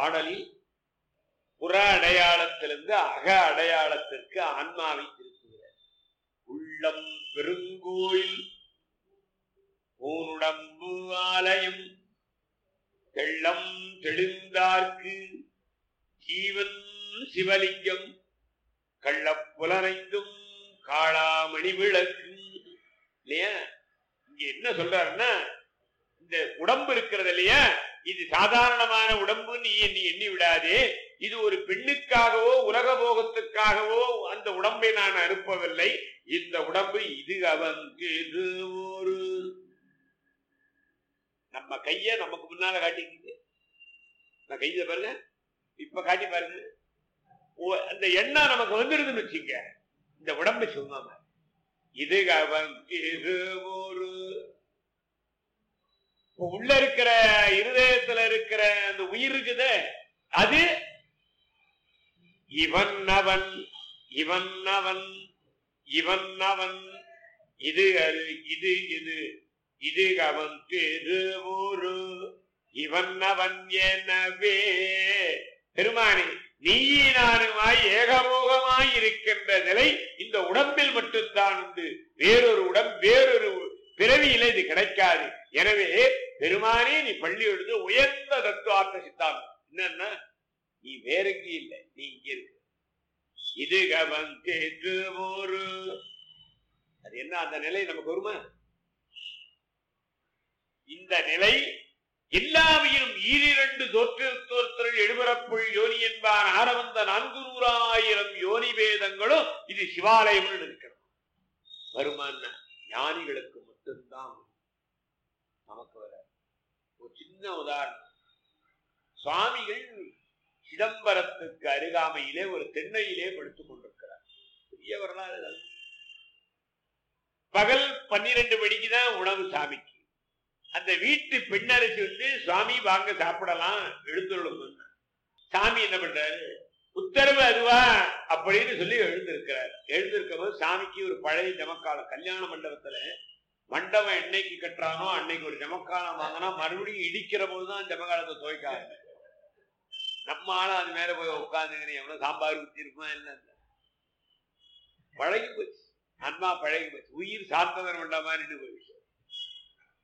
பாடலில் புற அடையாளத்திலிருந்து அக அடையாளத்திற்கு ஆன்மாவை திருப்புகிறார் உள்ளம் பெருங்கோயில் ஊனுடம்பு ஆலயம் தெள்ளம் தெளிந்தார்க்கு ஜீவன் சிவலிங்கம் கள்ளப்புலனைந்தும் காளாமணி விளக்கு இல்லையா இங்க என்ன சொல்றாருன்னா இந்த உடம்பு இருக்கிறது இல்லையா இது சாதாரணமான உடம்பு நீ எண்ணி எண்ணி விடாதே இது ஒரு பெண்ணுக்காகவோ உலக போகத்துக்காகவோ அந்த உடம்பை நான் அனுப்பவில்லை இந்த உடம்பு இது அவனுக்கு இது ஒரு நம்ம கைய நமக்கு முன்னால காட்டிக்கிது நான் கையில பாருங்க இப்ப காட்டி பாருங்க ஓ- அந்த எண்ணம் நமக்கு வந்துருதுன்னு வச்சுங்க இந்த உடம்பை சொன்னாம இது அவனுக்கு இது ஒரு இப்ப உள்ள இருக்கிற இருதயத்துல இருக்கிற அந்த உயிர் இருக்குதே அது இவன் அவன் இவன் அவன் இவன் அவன் இது அது இது இது இது அவன் பேரு ஒரு இவன் அவன் எனவே பெருமானி நீ நானுமாய் ஏகமோகமாய் இருக்கின்ற நிலை இந்த உடம்பில் மட்டும்தான் உண்டு வேறொரு உடம்பு வேறொரு பிறவியில இது கிடைக்காது எனவே பெருமானே நீ பள்ளி எழுது உயர்ந்த தத்துவார்த்த சித்தாந்தம் என்னன்னா நீ வேற எங்கேயும் இல்லை நீ இங்க இருக்கு இது கவன் கேட்டு ஒரு அது என்ன அந்த நிலை நமக்கு வருமா இந்த நிலை எல்லாவையும் ஈரிரண்டு தோற்று தோற்றல் எழுபரப்புள் யோனி என்பான் ஆரவந்த நான்கு நூறாயிரம் யோனி வேதங்களும் இது சிவாலயம் இருக்கிறது வருமான ஞானிகளுக்கு மட்டும்தான் நமக்கு வர ஒரு சின்ன உதாரணம் சுவாமிகள் சிதம்பரத்துக்கு அருகாமையிலே ஒரு தென்னையிலே படுத்துக் கொண்டிருக்கிறார் பெரிய வரலாறு அது. பகல் பன்னிரண்டு மணிக்கு தான் உணவு சாமிக்கு அந்த வீட்டு பெண்ணரசி வந்து சுவாமி வாங்க சாப்பிடலாம் எழுந்துள்ளோம் சாமி என்ன பண்றாரு உத்தரவு அதுவா அப்படின்னு சொல்லி எழுந்திருக்கிறார் எழுந்திருக்கும் போது சாமிக்கு ஒரு பழைய ஜமக்காலம் கல்யாண மண்டபத்துல மண்டபம் என்னைக்கு கட்டுறானோ அன்னைக்கு ஒரு ஜமக்காலம் வாங்கினா மறுபடியும் இடிக்கிற போதுதான் ஜமக்காலத்தை துவைக்காது நம்ம ஆளும் அது மேல போய் உட்காந்துக்கிறேன் எவ்வளவு சாம்பார் ஊத்தி இருக்குமா என்ன பழகி போச்சு ஆன்மா பழகி போச்சு உயிர் சார்ந்தவர் வேண்டாமான்னு போயிடுச்சு